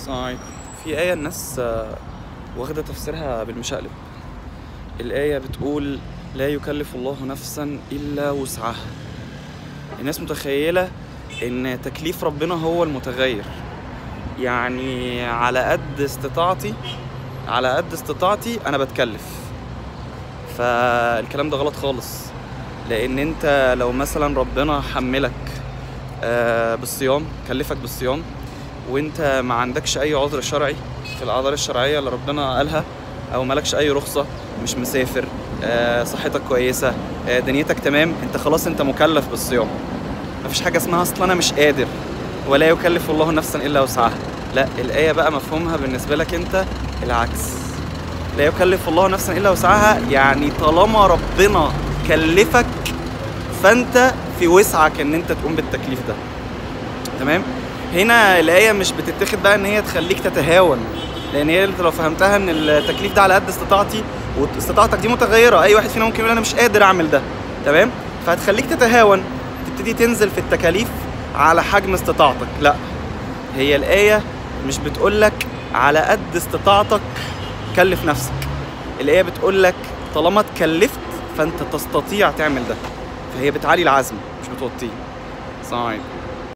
صحيح في آية الناس آه، واخدة تفسيرها بالمشقلب الآية بتقول لا يكلف الله نفسا إلا وسعها الناس متخيلة إن تكليف ربنا هو المتغير يعني على قد استطاعتي على قد استطاعتي أنا بتكلف فالكلام ده غلط خالص لأن أنت لو مثلا ربنا حملك آه، بالصيام كلفك بالصيام وانت ما عندكش اي عذر شرعي في الاعذار الشرعيه اللي ربنا قالها او مالكش اي رخصه مش مسافر آه، صحتك كويسه آه، دنيتك تمام انت خلاص انت مكلف بالصيام مفيش حاجه اسمها اصلا انا مش قادر ولا يكلف الله نفسا الا وسعها لا الايه بقى مفهومها بالنسبه لك انت العكس لا يكلف الله نفسا الا وسعها يعني طالما ربنا كلفك فانت في وسعك ان انت تقوم بالتكليف ده تمام هنا الآية مش بتتاخد بقى إن هي تخليك تتهاون لأن هي أنت لو فهمتها إن التكليف ده على قد استطاعتي واستطاعتك دي متغيرة أي واحد فينا ممكن يقول أنا مش قادر أعمل ده تمام فهتخليك تتهاون تبتدي تنزل في التكاليف على حجم استطاعتك لا هي الآية مش بتقولك على قد استطاعتك كلف نفسك الآية بتقولك طالما اتكلفت فأنت تستطيع تعمل ده فهي بتعلي العزم مش بتوطيه صحيح